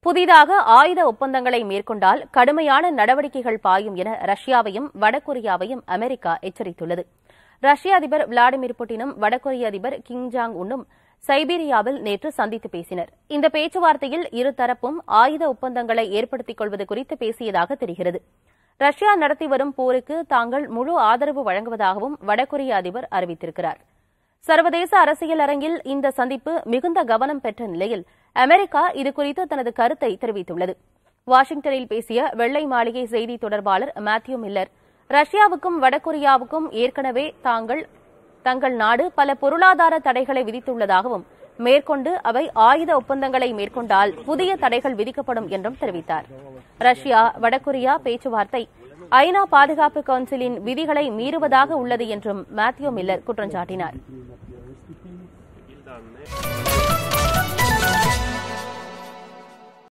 புதிதாக ஆயுத ஒப்பந்தங்களை மேற்கொண்டால் கடுமையான நடவடிக்கைகள் பாயும் என ரஷ்யாவையும் வடகொரியாவையும் அமெரிக்கா எச்சரித்துள்ளது ரஷ்ய அதிபர் விளாடிமிர் புட்டினும் வடகொரிய அதிபர் கிம் ஜாங் உன்னும் சைபீரியாவில் நேற்று சந்தித்து பேசினர் இந்த பேச்சுவார்த்தையில் இருதரப்பும் ஆயுத ஒப்பந்தங்களை ஏற்படுத்திக் கொள்வது குறித்து பேசியதாக தெரிகிறது ரஷ்யா நடத்தி வரும் போருக்கு தாங்கள் முழு ஆதரவு வழங்குவதாகவும் வடகொரிய அதிபர் அறிவித்திருக்கிறார் சர்வதேச அரசியல் அரங்கில் இந்த சந்திப்பு மிகுந்த கவனம் பெற்ற நிலையில் அமெரிக்கா இதுகுறித்து தனது கருத்தை தெரிவித்துள்ளது வாஷிங்டனில் பேசிய வெள்ளை மாளிகை செய்தி தொடர்பாளர் மேத்யூ மில்லர் ரஷ்யாவுக்கும் வடகொரியாவுக்கும் ஏற்கனவே தாங்கள் தங்கள் நாடு பல பொருளாதார தடைகளை விதித்துள்ளதாகவும் மேற்கொண்டு அவை ஆயுத ஒப்பந்தங்களை மேற்கொண்டால் புதிய தடைகள் விதிக்கப்படும் என்றும் தெரிவித்தார் ரஷ்யா வடகொரியா பேச்சுவார்த்தை ஐநா பாதுகாப்பு கவுன்சிலின் விதிகளை மீறுவதாக உள்ளது என்றும் மேத்யூ மில்லர் குற்றம் சாட்டினார்